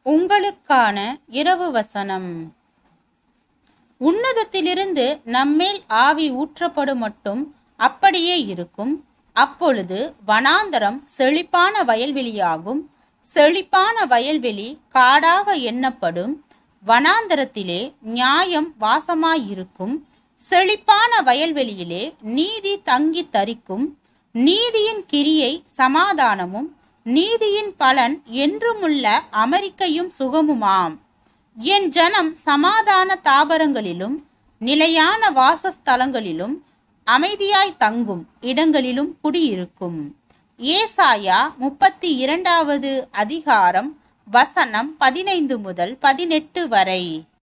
உங்களுக்கான இரவு வசனம் உன்னதத்திலிருந்து நம்மேல் ஆவி ஊற்றப்படும் மட்டும் அப்படியே இருக்கும் அப்பொழுது வனாந்தரம் செழிப்பான வயல்வெளியாகும் செழிப்பான வயல்வெளி காடாக எண்ணப்படும் வனாந்தரத்திலே நியாயம் வாசமாயிருக்கும் செழிப்பான வயல்வெளியிலே நீதி தங்கி தரிக்கும் நீதியின் கிரியை சமாதானமும் நீதியின் பலன் என்றுமுள்ள அமெரிக்கையும் சுகமுமாம் என் ஜனம் சமாதான தாபரங்களிலும் நிலையான வாசஸ்தலங்களிலும் அமைதியாய் தங்கும் இடங்களிலும் குடியிருக்கும் ஏசாயா முப்பத்தி இரண்டாவது அதிகாரம் வசனம் பதினைந்து முதல் பதினெட்டு வரை